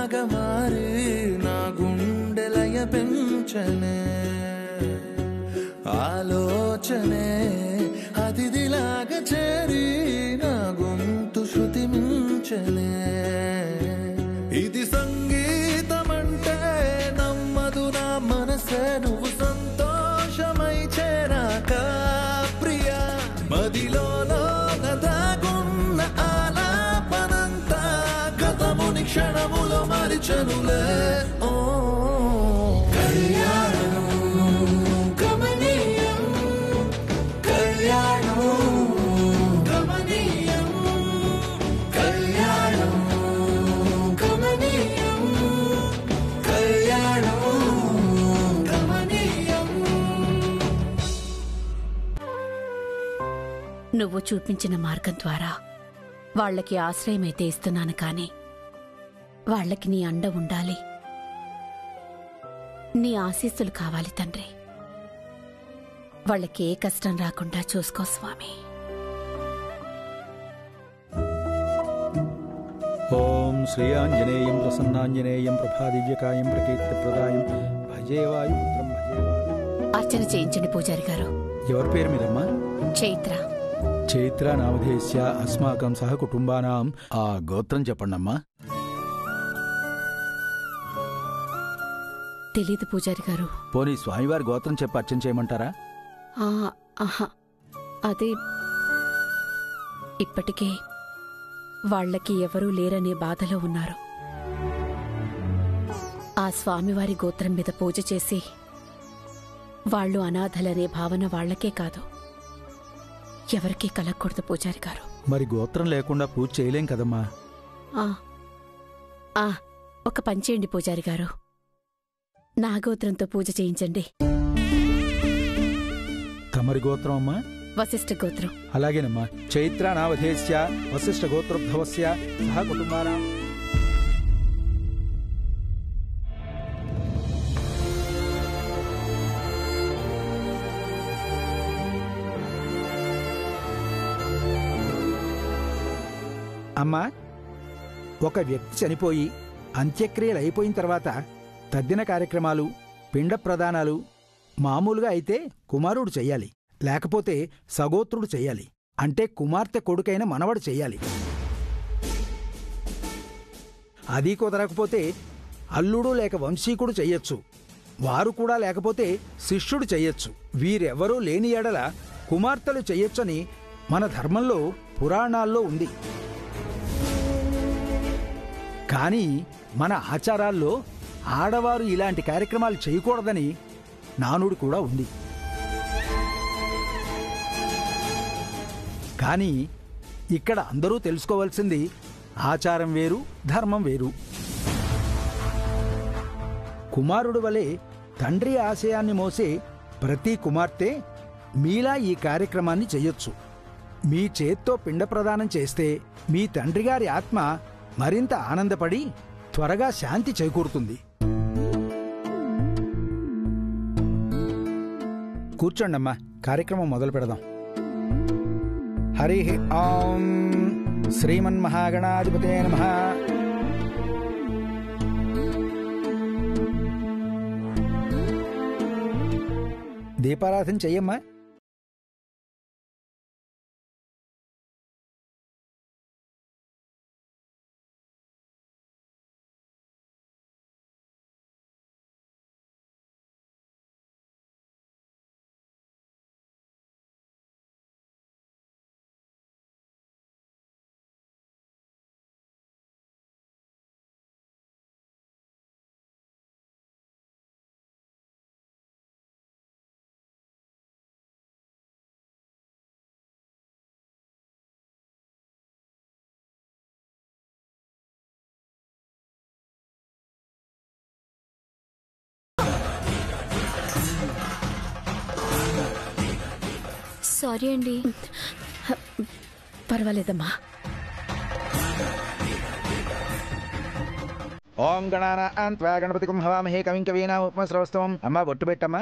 లాగా మారి నా గుండెలయ పెంచనే ఆలోచనే అతిథిలాగా చేరి నా గొంతు శృతి మించనే ఇది సంగీతమంటే నమ్మదు నా మనసే నువ్వు సంతోషమై చేరాక ప్రియా మదిలో దాగున్న ఆలాపనంతా గతముని క్షణములో మరిచనులే ఓ కళ్యాణం గమనీయం కళ్యాణం గమనీయం కళ్యాణం గమనీయం కళ్యాణం గమనీయం నువ్వు చూపించిన మార్గం ద్వారా వాళ్ళకి ఆశ్రయమైతే ఇస్తున్నాను కానీ వాళ్ళకి నీ అండ ఉండాలి నీ ఆశీస్సులు కావాలి తండ్రి వాళ్ళకి ఏ కష్టం రాకుండా చూసుకో స్వామి ఓం శ్రీయాంజనేయం ప్రసన్నాంజనేయం ప్రభాదివ్యకాయం ప్రకీర్తిప్రదాయం భజేవాయుపుత్రం భజేవాయు అర్చన చేయించండి పూజారి గారు ఎవరి పేరు మీదమ్మా చైత్ర చైత్ర నామధేస్య అస్మాకం సహ కుటుంబానాం ఆ గోత్రం చెప్పండమ్మా తెలీదు పూజారి గారు పోనీ స్వామివారి గోత్రం చెప్పి అర్చన చేయమంటారా ఆ, ఆహా అదే ఇప్పటికే వాళ్ళకి ఎవరూ లేరనే బాధలో ఉన్నారు ఆ స్వామివారి గోత్రం మీద పూజ చేసి వాళ్ళు అనాథలనే భావన వాళ్ళకే కాదు ఎవరికీ కలగకూడదు పూజారి గారు మరి గోత్రం లేకుండా పూజ చేయలేం కదమ్మా ఆ, ఆ, ఒక పంచేయండి పూజారి గారు నా గోత్రంతో పూజ చేయించండి తమరి గోత్రం అమ్మా వశిష్ఠ గోత్రం అలాగేనమ్మా చైత్ర నామధేస్య వశిష్ఠ గోత్రోద్భవస్య సహ కుటుంబానాం అమ్మా ఒక వ్యక్తి చనిపోయి అంత్యక్రియలు అయిపోయిన తర్వాత తద్దిన కార్యక్రమాలు పిండ ప్రదానాలు మామూలుగా అయితే కుమారుడు చెయ్యాలి లేకపోతే సగోత్రుడు చెయ్యాలి అంటే కుమార్తె కొడుకైన మనవడు చెయ్యాలి అది కుదరకపోతే అల్లుడు లేక వంశీకుడు చెయ్యొచ్చు వారు కూడా లేకపోతే శిష్యుడు చెయ్యొచ్చు వీరెవరూ లేని ఎడల కుమార్తెలు చెయ్యొచ్చని మన ధర్మంలో పురాణాల్లో ఉంది కానీ మన ఆచారాల్లో ఆడవారు ఇలాంటి కార్యక్రమాలు చేయకూడదని నానుడు కూడా ఉంది కానీ ఇక్కడ అందరూ తెలుసుకోవాల్సింది ఆచారం వేరు ధర్మం వేరు కుమారుడు వలె తండ్రి ఆశయాన్ని మోసే ప్రతి కుమార్తె మీలా ఈ కార్యక్రమాన్ని చెయ్యొచ్చు మీ చేత్తో పిండ ప్రదానం చేస్తే మీ తండ్రి గారి ఆత్మ మరింత ఆనందపడి త్వరగా శాంతి చేకూరుతుంది కూర్చోండమ్మా కార్యక్రమం మొదలు పెడదాం హరి ఓం శ్రీమన్మహాగణాధిపతే నమ దీపారాధన చెయ్యమ్మా సారీ అండి పర్వాలేదమ్మా ఓం గణాన అంత్వా గణపతి కుంభవామహే కవిం కవీనా ఉపమశ్రవస్తవం అమ్మా బొట్టు పెట్టమ్మా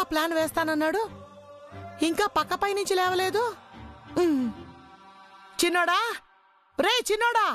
ప్లాన్ వేస్తానన్నాడు ఇంకా పక్కపై నుంచి లేవలేదు ఉమ్. చిన్నోడా రే చిన్నోడా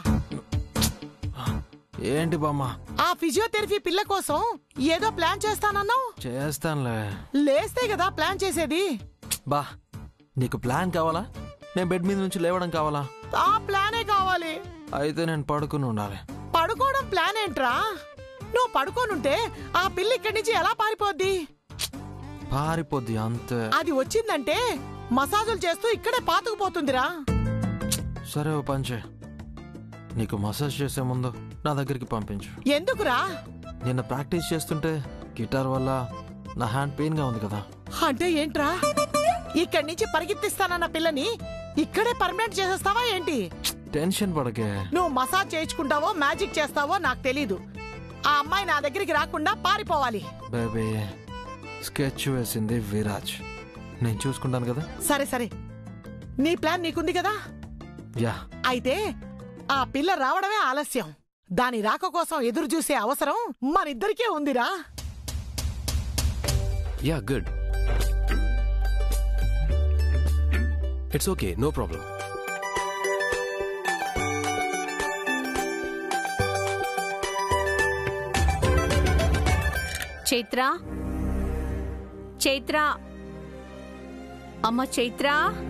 ఏంటి బామ్మ ఆ ఫిజియోథెరపీ పిల్ల కోసం ఏదో ప్లాన్ చేస్తానన్నావు చేస్తానులే లేస్తే కదా ప్లాన్ చేసేది బా నీకు ప్లాన్ కావాలా నేను బెడ్ మీద నుంచి లేవడం కావాలా ఆ ప్లానే కావాలి అయితే నేను పడుకుని ఉండాలి పడుకోవడం ప్లాన్ ఏంట్రా నువ్వు పడుకోనుంటే ఆ పిల్ల ఇక్కడి నుంచి ఎలా పారిపోద్ది పారిపోద్ది అంతే అది వచ్చిందంటే మసాజులు చేస్తూ ఇక్కడే పాతుకుపోతుందిరా సరే ఓ పంచే నీకు మసాజ్ చేసే ముందు నా దగ్గరికి పంపించు ఎందుకురా నిన్న ప్రాక్టీస్ చేస్తుంటే గిటార్ వల్ల నా హ్యాండ్ పెయిన్ గా ఉంది కదా అంటే ఏంట్రా ఇక్కడి నుంచి పరిగెత్తిస్తానన్న పిల్లని ఇక్కడే పర్మనెంట్ చేసేస్తావా ఏంటి టెన్షన్ పడకే నువ్వు మసాజ్ చేయించుకుంటావో మ్యాజిక్ చేస్తావో నాకు తెలీదు ఆ అమ్మాయి నా దగ్గరికి రాకుండా పారిపోవాలి బేబీ స్కెచ్ వేసింది విరాజ్ నేను చూసుకుంటాను కదా సరే సరే నీ ప్లాన్ నీకుంది కదా యా అయితే ఆ పిల్ల రావడమే ఆలస్యం దాని రాక కోసం ఎదురు చూసే అవసరం మనిద్దరికే ఉందిరా yeah good it's okay no problem Chaitra Chaitra అమ్మ చైత్ర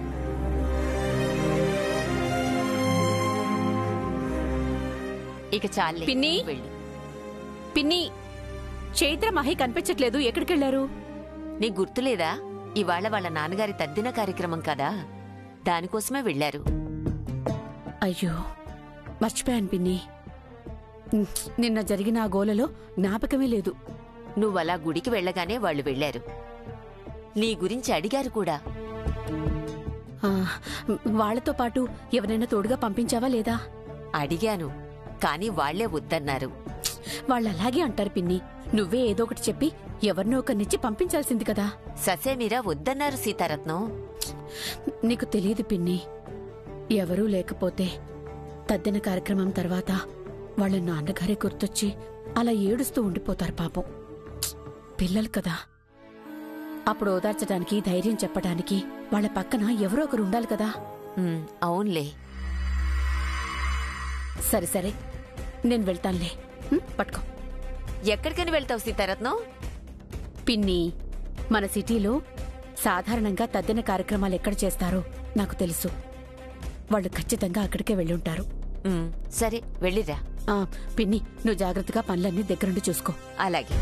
ఇక చాలే పిన్ని? వెళ్ళు పిన్ని చైత్ర మహి కనిపించట్లేదు ఎక్కడికెళ్లారు నీకు గుర్తులేదా ఇవాళ వాళ్ళ నాన్నగారి తద్దిన కార్యక్రమం కదా దానికోసమే వెళ్లారు అయ్యో మర్చిపోయాను పిన్ని ఉమ్, నిన్న జరిగిన ఆ గోలలో జ్ఞాపకమే లేదు నువ్వలా గుడికి వెళ్ళగానే వాళ్ళు వెళ్లారు నీ గురించి అడిగారు కూడా ఆ, వాళ్ళతో పాటు ఎవరైనా తోడుగా పంపించావా లేదా అడిగాను కాని వాళ్లే వద్దన్నారు వాళ్ళు అలాగే అంటారు పిన్ని నువ్వే ఏదో ఒకటి చెప్పి ఎవరినో ఒకరినిచ్చి పంపించాల్సింది కదా ససేమిరా వద్దన్నారు సీతారత్నం నీకు తెలియదు పిన్ని ఎవరూ లేకపోతే తద్దిన కార్యక్రమం తర్వాత వాళ్ళ నాన్నగారే గుర్తొచ్చి అలా ఏడుస్తూ ఉండిపోతారు పాపం పిల్లలు కదా అప్పుడు ఓదార్చడానికి ధైర్యం చెప్పడానికి వాళ్ళ పక్కన ఎవరో ఒకరు ఉండాలి కదా ఉమ్, అవునులే సరే సరే నేను వెళ్తానులే ఉం, పట్టుకో ఎక్కడికని వెళ్తావు సీతారత్నం పిన్ని మన సిటీలో సాధారణంగా తద్దిన కార్యక్రమాలు ఎక్కడ చేస్తారో నాకు తెలుసు వాళ్ళు ఖచ్చితంగా అక్కడికే వెళ్ళుంటారు ఉమ్, సరే వెళ్ళిరా ఆ, పిన్ని నువ్వు జాగ్రత్తగా పనులన్నీ దగ్గరుండి చూసుకో అలాగే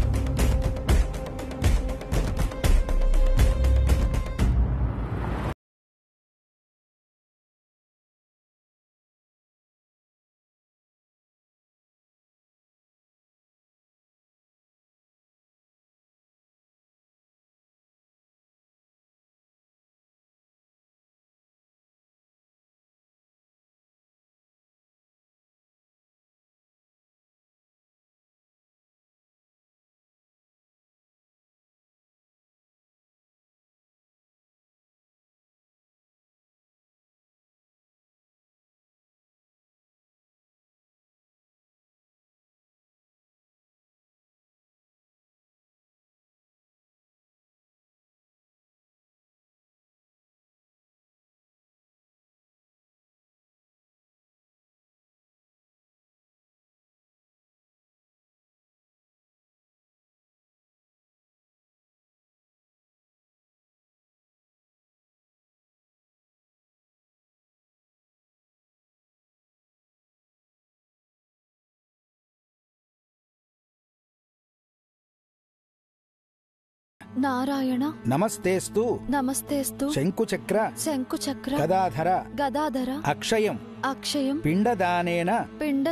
నారాయణ నమస్తేస్తు నమస్తేస్తు శంకుచక్ర శంకుచక్ర గదాధర గదాధర అక్షయం అక్షయం పిండదానేన పిండ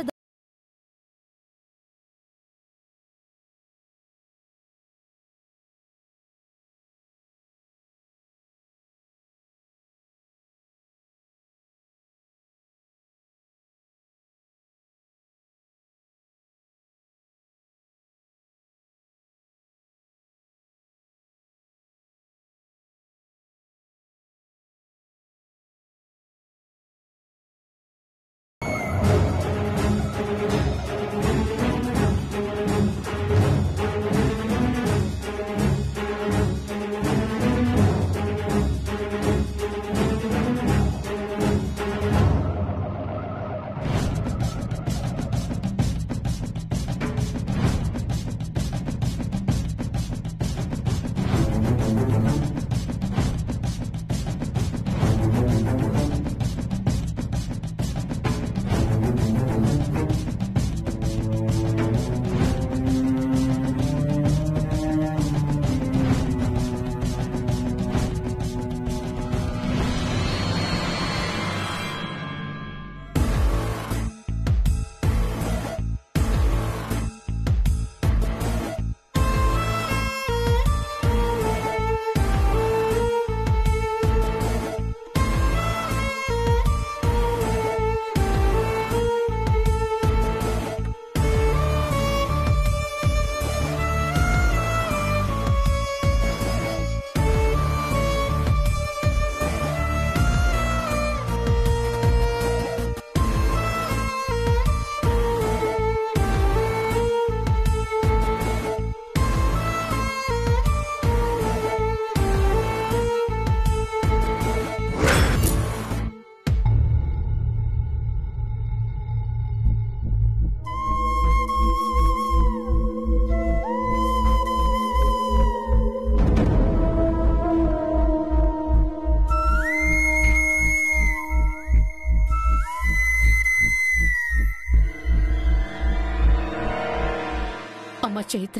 చైత్ర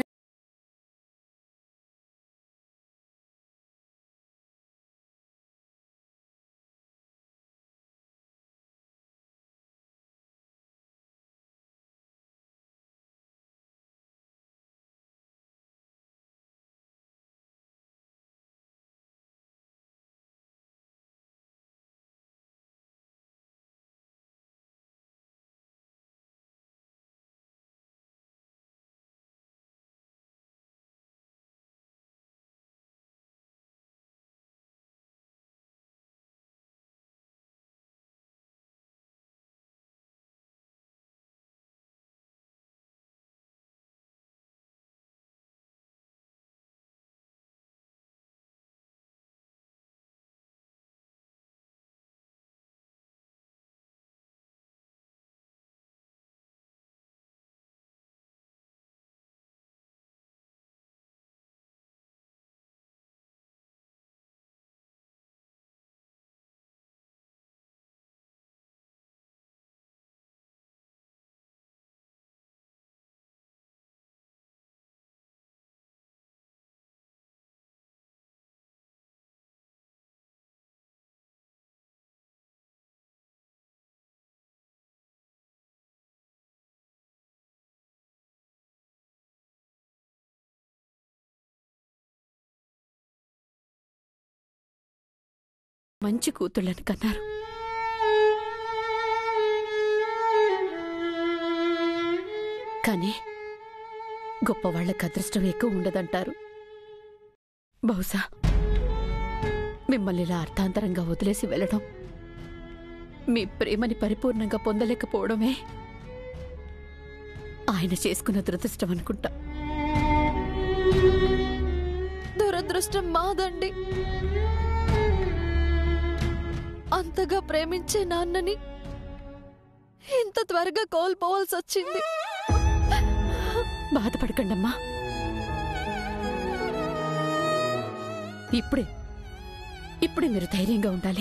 మంచి కూతుళ్ళని కన్నారు కానీ గొప్పవాళ్లకు అదృష్టం ఎక్కువ ఉండదంటారు బహుశా మిమ్మల్ని ఇలా అర్థాంతరంగా వదిలేసి వెళ్ళడం మీ ప్రేమని పరిపూర్ణంగా పొందలేకపోవడమే ఆయన చేసుకున్న దురదృష్టం అనుకుంటా దురదృష్టం మాదండి అంతగా ప్రేమించే నాన్నని ఇంత త్వరగా కోల్పోవాల్సి వచ్చింది బాధపడకండమ్మా ఇప్పుడే ఇప్పుడే మీరు ధైర్యంగా ఉండాలి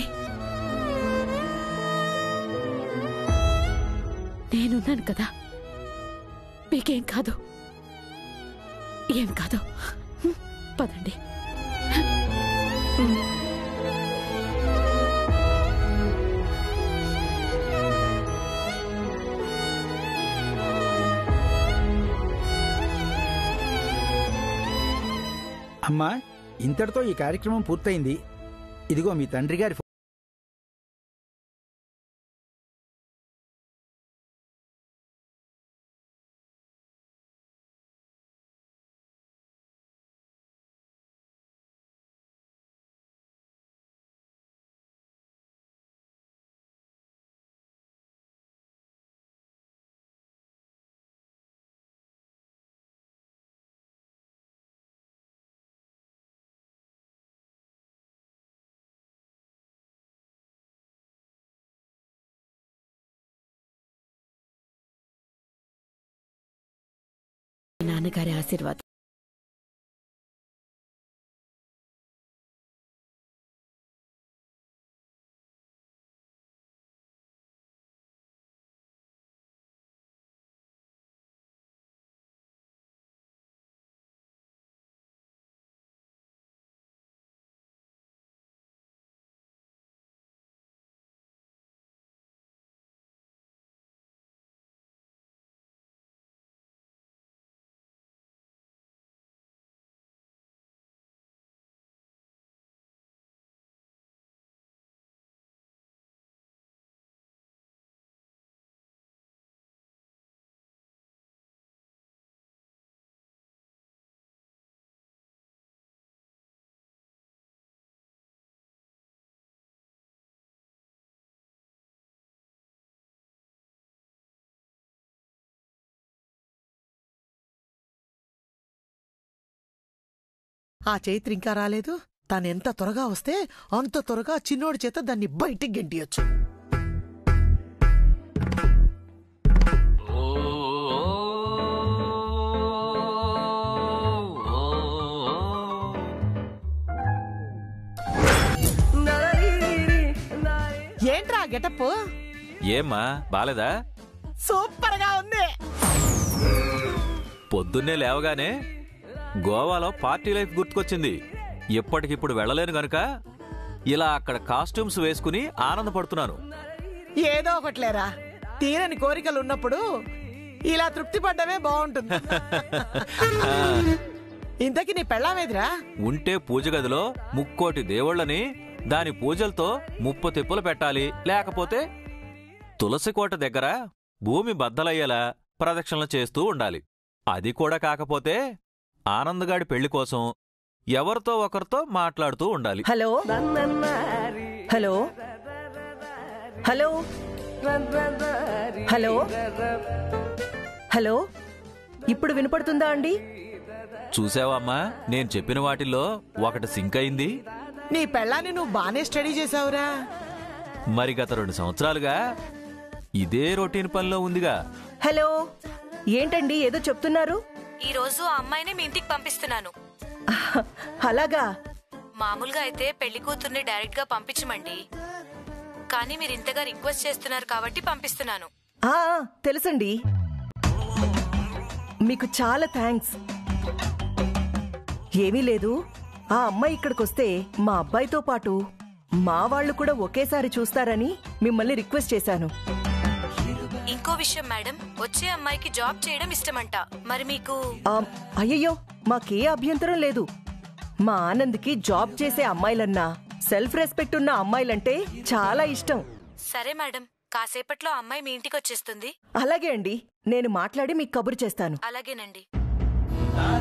నేనున్నాను కదా మీకేం కాదు ఏం కాదు హ్మ్, పదండి హ్మ్. అమ్మా ఇంతటితో ఈ కార్యక్రమం పూర్తయింది ఇదిగో మీ తండ్రి గారి ఫో- నాన్నగారి ఆశీర్వాదం ఆ చైత్ర ఇంకా రాలేదు తను ఎంత త్వరగా వస్తే అంత త్వరగా చిన్నోడి చేత దాన్ని బయటికి గెంటియొచ్చు ఏంట్రా గెటప్ ఏమ్మా బాలేదా సూపర్ గా ఉంది పొద్దున్నే లేవగానే గోవాలో పార్టీ లైఫ్ గుర్తుకొచ్చింది ఇప్పటికిప్పుడు వెళ్ళలేను గనుక ఇలా అక్కడ కాస్ట్యూమ్స్ వేసుకుని ఆనందపడుతున్నాను ఏదో ఒకట్లేరా తీరని కోరికలు ఉన్నప్పుడు ఇలా తృప్తి పడ్డమే బాగుంటుంది ఇంతకి నీ పెళ్ళామేదిరా ఉంటే పూజ గదిలో ముక్కోటి దేవుళ్ళని దాని పూజలతో ముప్పు తిప్పులు పెట్టాలి లేకపోతే తులసి కోట దగ్గర భూమి బద్దలయ్యేలా ప్రదక్షిణలు చేస్తూ ఉండాలి అది కూడా కాకపోతే ఆనందగాడి పెళ్లి కోసం ఎవరితో ఒకరితో మాట్లాడుతూ ఉండాలి hello hello hello hello hello ఇప్పుడు వినపడుతుందా అండి చూసావమ్మా నేను చెప్పిన వాటిల్లో ఒకటి సింక్ అయింది నీ పెళ్ళాన్ని నువ్వు బానే స్టడీ చేసావురా మరి గత రెండు సంవత్సరాలుగా ఇదే రొటీన్ పనిలో ఉందిగా హలో ఏంటండి ఏదో చెప్తున్నారు ఈ రోజు ఆ అమ్మాయిని మీ ఇంటికి పంపిస్తున్నాను అలాగా మామూలుగా అయితే పెళ్లి కూతుర్ని డైరెక్ట్ గా పంపించమండి కానీ మీరు ఇంతగా రిక్వెస్ట్ చేస్తున్నారు కాబట్టి పంపిస్తున్నాను ఆ తెలుసండి మీకు చాలా థ్యాంక్స్ ఏమీ లేదు ఆ అమ్మాయి ఇక్కడికొస్తే మా అబ్బాయితో పాటు మా వాళ్ళు కూడా ఒకేసారి చూస్తారని మిమ్మల్ని రిక్వెస్ట్ చేశాను ఇంకో విషయం మేడం వచ్చే అమ్మాయికి జాబ్ చేయడం ఇష్టమంట మరి మీకు ఆ, అయ్యయ్యో మాకే అభ్యంతరం లేదు మా ఆనంద్కి జాబ్ చేసే అమ్మాయిలన్నా సెల్ఫ్ రెస్పెక్ట్ ఉన్న అమ్మాయిలంటే చాలా ఇష్టం సరే మేడం కాసేపట్లో ఆ అమ్మాయి మీ ఇంటికి వచ్చేస్తుంది అలాగే అండి నేను మాట్లాడి మీకు కబురు చేస్తాను అలాగేనండి ఆ